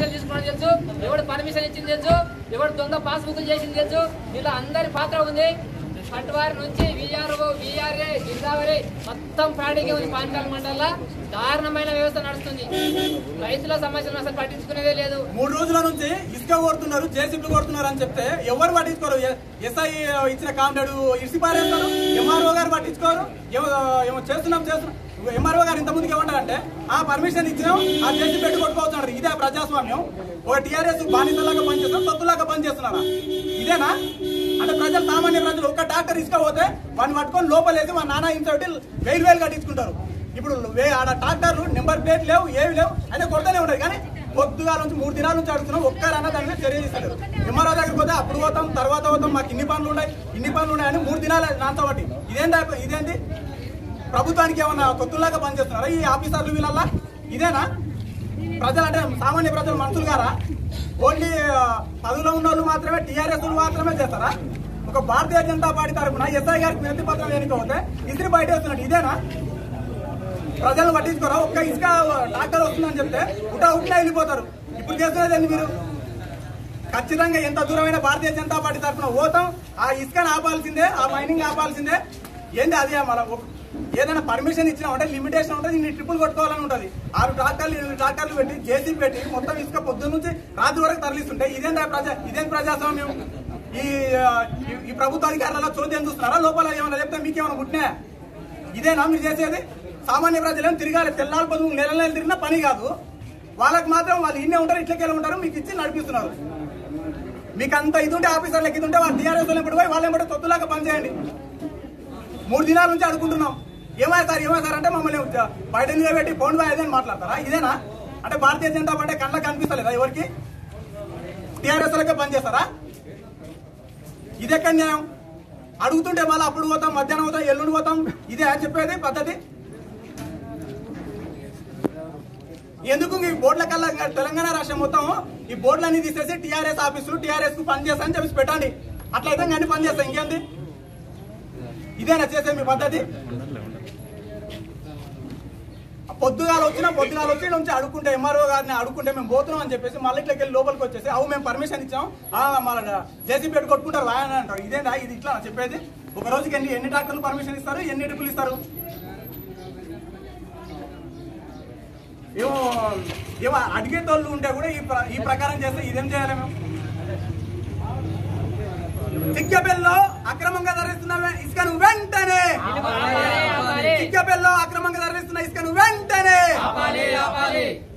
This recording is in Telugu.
పైసలు తీసుకున్నాడు తెలుసు ఎవడు పర్మిషన్ ఇచ్చింది తెలుసు ఎవడు దొంగ పాస్బుక్ చేసింది తెలుసు ఇలా అందరి పాత్ర ఉంది పట్టువారి నుంచి విఆర్ఓ విఆర్ఏ గిరిదావరి మొత్తం ప్రాణికి ఉంది పాన్కాల్ మండలంలో దారుణమైన వ్యవస్థ నడుస్తుంది రైతుల సమస్యలను అసలు పట్టించుకునేదే లేదు మూడు రోజుల నుంచి ఇసుక కొడుతున్నారు జేసీబీలు కొడుతున్నారు అని చెప్తే ఎవరు పట్టించుకోరు ఎ- ఎస్ఐ ఇచ్చిన కాంటాడు ఇరిసి పారేస్తారు ఎంఆర్ఓ గారు పట్టించుకోరు ఏమో ఏమో చేస్తున్నాం చేస్తున్నాం ఎంఆర్ఓ గారు ఇంత ముందుకు ఏమంటారంటే ఆ పర్మిషన్ ఇచ్చినాం ఆ జేసీ పెట్టి కొట్టుకోవచ్చు ఇదే ప్రజాస్వామ్యం ఒక టీఆర్ఎస్ బానిసలాగా పనిచేస్తున్నారు సొత్తులాగా పనిచేస్తున్నారా ఇదేనా అంటే ప్రజలు సామాన్య ప్రజలు ఒక్క డాక్టర్ ఇసుక పోతే వాడిని పట్టుకొని లోపలేసి మా నాన్న ఇంత వేలు వేలు కట్టించుకుంటారు ఇప్పుడు వే- ఆడ ట్రాక్టర్లు నెంబర్ ప్లేట్ లేవు ఏవి లేవు అయితే కొడతానే ఉంటాయి కానీ పొద్దుగా నుంచి మూడు దినాల నుంచి అడుగుతున్నాం ఒక్కరన్నా దాని మీద చర్య తీస్తారు ఎంఆర్ఓ దగ్గరికి పోతే అప్పుడు పోతాం తర్వాత పోతాం మాకు ఇన్ని పనులు ఉన్నాయి ఇన్ని పనులు ఉన్నాయని మూడు దినాలు నాతో బట్టి ఇదేంటి ఇదేంటి ప్రభుత్వానికి ఏమన్నా కొత్తలాగా పనిచేస్తున్నారా ఈ ఆఫీసర్లు వీళ్ళల్లా ఇదేనా ప్రజలు అంటే సామాన్య ప్రజలు మనుషులు గారా ఓన్లీ ఆ, పదవిలో ఉన్న వాళ్ళు మాత్రమే టీఆర్ఎస్ మాత్రమే చేస్తారా ఒక భారతీయ జనతా పార్టీ తరఫున ఎస్ఐ గారికి వినతి పత్రం ఎన్నికపోతే ఇస్త్రీ బయట వేస్తున్నాడు ఇదేనా ప్రజలు పట్టించుకోరా ఒక్క ఇసుక డాక్టర్ వస్తుందని చెప్తే ఉటా ఉట్లా వెళ్ళిపోతారు ఇప్పుడు చేస్తున్నదండి మీరు ఖచ్చితంగా ఎంత దూరమైన భారతీయ జనతా పార్టీ తరఫున పోతాం ఆ ఇసుకను ఆపాల్సిందే ఆ మైనింగ్ ఆపాల్సిందే ఏంది అదే మన ఒక- ఏదైనా పర్మిషన్ ఇచ్చినా అంటే లిమిటేషన్ ఉంటుంది ఇన్ని ట్రిపుల్ కొట్టుకోవాలని ఉంటుంది ఆరు ట్రాక్టర్లు ఎనిమిది ట్రాక్టర్లు పెట్టి జేసీబీ పెట్టి మొత్తం ఇసుక పొద్దున్న నుంచి రాత్రి వరకు తరలిస్తుంటే ఇదేంటి ప్రజా ఇదేం ప్రజాస్వామ్యం ఈ ఆ, ఈ- ఈ ప్రభుత్వ అధికారులలో చోద్యం చూస్తున్నారా లోపల ఏమైనా చెప్తే మీకేమైనా ముట్టినా ఇదేనా మీరు చేసేది సామాన్య ప్రజలను తిరగాలి తెల్లాలి పొద్దు నెల నెలలు తిరిగినా పని కాదు వాళ్ళకి మాత్రం వాళ్ళు ఇన్నే ఉంటారు ఇట్లకెళ్ళి ఉంటారు మీకు ఇచ్చి నడిపిస్తున్నారు మీకు అంత ఇది ఉంటే ఆఫీసర్లకు ఇది ఉంటే వాళ్ళు టీఆర్ఎస్ వాళ్ళు పోయి వాళ్ళు ఎంబడి తొత్తులాగా పనిచేయండి మూడు దినాల నుంచి అడుగుకుంటున్నాం ఏమై సార్ ఏమై సార్ అంటే మమ్మల్ని జ- బయట నిలబెట్టి ఫోన్ బాయ్ అని మాట్లాడతారా ఇదేనా అంటే భారతీయ జనతా పార్టీ కళ్ళకి కనిపిస్తలేదా ఎవరికి టీఆర్ఎస్ లకే పనిచేస్తారా ఇది ఎక్కడ న్యాయం అడుగుతుంటే మళ్ళీ అప్పుడు పోతాం మధ్యాహ్నం పోతాం ఎల్లుండి పోతాం ఇదే చెప్పేది పద్ధతి ఎందుకు ఈ బోర్డుల కల్లా ఇంకా తెలంగాణ రాష్ట్రం మొత్తం ఈ బోర్డులన్నీ తీసేసి టీఆర్ఎస్ ఆఫీసులు టీఆర్ఎస్ కు పనిచేస్తా అని చెప్పేసి పెట్టండి అట్లయితే ఇంకా అన్ని పనిచేస్తాయి ఇంకేంది ఇదేనా చేసే మీ పద్ధతి పొద్దుగాలు వచ్చినా పొద్దుగాలు వచ్చి నుంచి అడుక్కుంటే ఎంఆర్ఓ గారిని అడుక్కుంటే మేము పోతున్నాం అని చెప్పేసి మళ్ళీ ఇట్లకి వెళ్ళి లోపలికి వచ్చేసి అవు మేము పర్మిషన్ ఇచ్చాం ఆ, మన జేసీ పెట్టి కొట్టుకుంటారు ఆయన అంటారు ఇదేనా ఇది ఇట్లా చెప్పేది ఒక రోజుకి ఎన్ని ఎన్ని డాక్టర్లు పర్మిషన్ ఇస్తారు ఎన్ని ట్రిపుల్ ఇస్తారు ఏమో ఏమో అడిగేటోళ్ళు ఉంటే కూడా ఈ ప్ర- ఈ ప్రకారం చేస్తే ఇదేం చేయాలి మేము చిక్కబెల్లో అక్రమంగా ధరిస్తున్న ఇసుకను వెంటనే ఆపాలి, ఆపాలి. చిక్కబెల్లో అక్రమంగా ధరిస్తున్న ఇసుకను వెంటనే ఆపాలి, ఆపాలి.